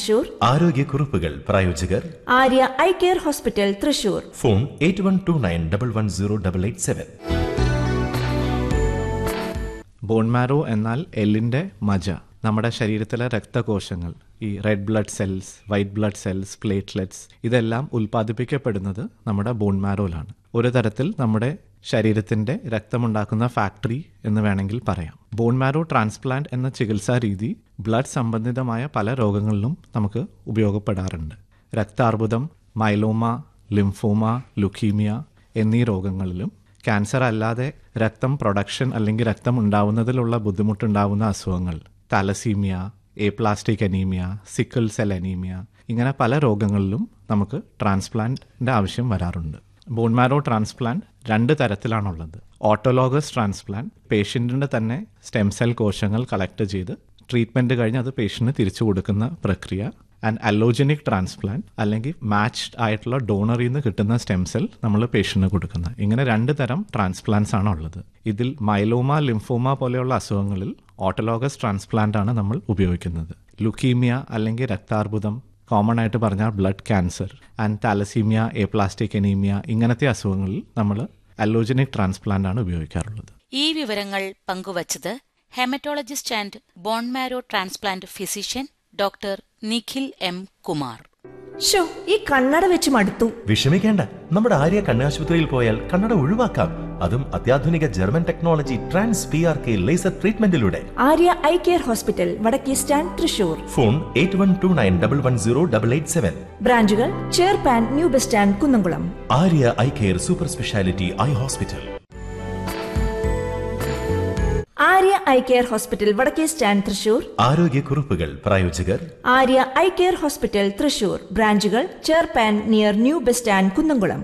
തൃശൂർ ആരോഗ്യക്കുറിപ്പുകൾ പ്രായോജകർ Arya eye care hospital Thrissur phone eight one two nine double one zero double eight seven bone marrow എന്നാൽ എല്ലിൻ്റെ മജ നമ്മുടെ ശരീരത്തിലെ രക്തകോശങ്ങൾ ഈ red blood cells white blood cells platelets ഇതെല്ലാം ഉൽപ്പാദിപ്പിക്കപ്പെടുന്നത് നമ്മുടെ ബോൺമാരോയിലാണ് ഒരു തരത്തിൽ നമ്മുടെ ശരീരത്തിൻ്റെ രക്തമുണ്ടാക്കുന്ന ഫാക്ടറി എന്ന് വേണമെങ്കിൽ പറയാം ബോൺമാരോ ട്രാൻസ്പ്ലാന്റ് എന്ന ചികിത്സാ രീതി ബ്ലഡ് സംബന്ധിതമായ പല രോഗങ്ങളിലും നമുക്ക് ഉപയോഗപ്പെടാറുണ്ട് രക്താർബുദം മൈലോമ ലിംഫോമ ലുക്കീമിയ എന്നീ രോഗങ്ങളിലും ക്യാൻസർ അല്ലാതെ രക്തം പ്രൊഡക്ഷൻ അല്ലെങ്കിൽ രക്തം ഉണ്ടാവുന്നതിലുള്ള ബുദ്ധിമുട്ടുണ്ടാവുന്ന അസുഖങ്ങൾ thalassaemia aplastic anaemia sickle cell anaemia ഇങ്ങനെ പല രോഗങ്ങളിലും നമുക്ക് ട്രാൻസ്പ്ലാന്റിന്റെ ആവശ്യം വരാറുണ്ട് ബോൺമാരോ ട്രാൻസ്പ്ലാന്റ് രണ്ട് തരത്തിലാണുള്ളത് ഓട്ടോലോഗസ് ട്രാൻസ്പ്ലാന്റ് പേഷ്യന്റിന്റെ തന്നെ സ്റ്റെം സെൽ കോശങ്ങൾ കളക്ട് ചെയ്ത് ട്രീറ്റ്മെന്റ് കഴിഞ്ഞ് അത് പേഷ്യന്റിന് തിരിച്ചു കൊടുക്കുന്ന പ്രക്രിയ ആൻഡ് അലോജനിക് ട്രാൻസ്പ്ലാന്റ് അല്ലെങ്കിൽ മാച്ച്ഡ് ആയിട്ടുള്ള ഡോണറിൽ നിന്ന് കിട്ടുന്ന സ്റ്റെം സെൽ നമ്മൾ പേഷ്യന്റിന് കൊടുക്കുന്നത് ഇങ്ങനെ രണ്ട് തരം ട്രാൻസ്പ്ലാന്റ്സ് ആണ് ഉള്ളത് ഇതിൽ മൈലോമ ലിംഫോമ പോലെയുള്ള അസുഖങ്ങളിൽ ഓട്ടോലോഗസ് ട്രാൻസ്പ്ലാന്റ് ആണ് നമ്മൾ ഉപയോഗിക്കുന്നത് ലുക്കീമിയ അല്ലെങ്കിൽ രക്താർബുദം കോമൺ ആയിട്ട് പറഞ്ഞാൽ blood cancer and thalassaemia aplastic anaemia ഇങ്ങനത്തെ അസുഖങ്ങളിൽ നമ്മൾ അലോജനിക് ട്രാൻസ്പ്ലാന്റ് ആണ് ഉപയോഗിക്കാറുള്ളത് ഈ വിവരങ്ങൾ പങ്കുവച്ചത് haematologist and bone marrow transplant physician doctor Nikhil M Kumar show ഈ കണ്ണട വെച്ച് മടുത്തു വിഷമിക്കേണ്ട നമ്മുടെ ആര്യ കണ്ണാശുപത്രിയിൽ പോയാൽ കണ്ണട ഒഴിവാക്കാം അതും അത്യാധുനിക German technology trans P R K laser ട്രീറ്റ്മെന്റിലൂടെ ആര്യ ഐ കെയർ ഹോസ്പിറ്റൽ വടക്കേ stand Thrissur phone eight one two nine double one zero double eight seven ബ്രാഞ്ചുകൾ ചേർപ്പാൻ new bus stand Kunnamkulam Arya eye care super speciality eye hospital Arya eye care hospital വടക്കേ stand Thrissur ആരോഗ്യക്കുറിപ്പുകൾ പ്രായോജകർ Arya eye care hospital Thrissur ബ്രാഞ്ചുകൾ ചേർപ്പാൻ near new bus stand Kunnamkulam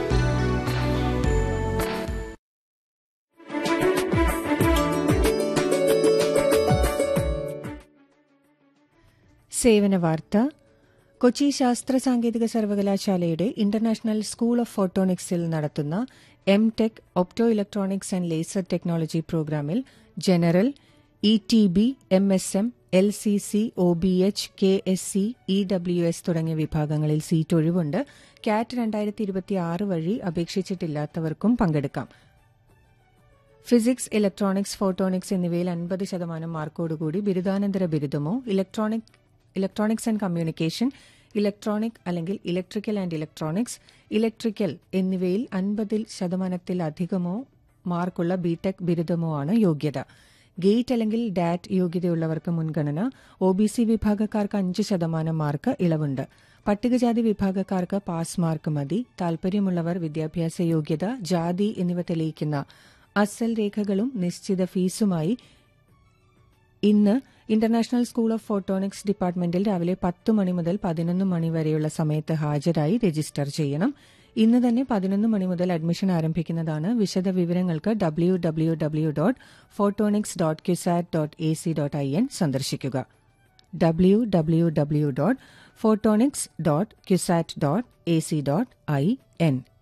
സേവന വാർത്ത കൊച്ചി ശാസ്ത്ര സാങ്കേതിക സർവകലാശാലയുടെ ഇന്റർനാഷണൽ സ്കൂൾ ഓഫ് ഫോട്ടോണിക്സിൽ നടത്തുന്ന M tech opto electronics and laser technology പ്രോഗ്രാമിൽ general E T B M S M L C C O B H K S C E W S തുടങ്ങിയ വിഭാഗങ്ങളിൽ സീറ്റ് ഒഴിവുണ്ട് കാറ്റ് രണ്ടായിരത്തി ഇരുപത്തി ആറ് വഴി അപേക്ഷിച്ചിട്ടില്ലാത്തവർക്കും പങ്കെടുക്കാം ഫിസിക്സ് ഇലക്ട്രോണിക്സ് ഫോട്ടോണിക്സ് എന്നിവയിൽ അൻപത് ശതമാനം മാർക്കോടുകൂടി ബിരുദാനന്തര ബിരുദമോ electronic electronics and communication electronic അല്ലെങ്കിൽ ഇലക്ട്രിക്കൽ ആൻഡ് ഇലക്ട്രോണിക്സ് ഇലക്ട്രിക്കൽ എന്നിവയിൽ അൻപതിൽ ശതമാനത്തിലധികമോ മാർക്കുള്ള ബിടെക് ബിരുദമോ ആണ് യോഗ്യത ഗേറ്റ് അല്ലെങ്കിൽ ഡാറ്റ് യോഗ്യതയുള്ളവർക്ക് മുൻഗണന ഒ ബി സി വിഭാഗക്കാർക്ക് അഞ്ച് ശതമാനം മാർക്ക് ഇളവുണ്ട് പട്ടികജാതി വിഭാഗക്കാർക്ക് പാസ് മാർക്ക് മതി താൽപര്യമുള്ളവർ വിദ്യാഭ്യാസ യോഗ്യത ജാതി എന്നിവ തെളിയിക്കുന്ന അസൽ രേഖകളും നിശ്ചിത ഫീസുമായി ഇന്ന് ഇന്റർനാഷണൽ സ്കൂൾ ഓഫ് ഫോട്ടോണിക്സ് ഡിപ്പാർട്ട്മെന്റിൽ രാവിലെ പത്ത് മണി മുതൽ പതിനൊന്ന് മണി വരെയുള്ള സമയത്ത് ഹാജരായി രജിസ്റ്റർ ചെയ്യണം ഇന്ന് തന്നെ പതിനൊന്ന് മണി മുതൽ അഡ്മിഷൻ ആരംഭിക്കുന്നതാണ് വിശദ വിവരങ്ങൾക്ക് W W W dot photonics dot CUSAT dot A C dot I N സന്ദർശിക്കുക W W W dot photonics dot CUSAT dot A C dot I N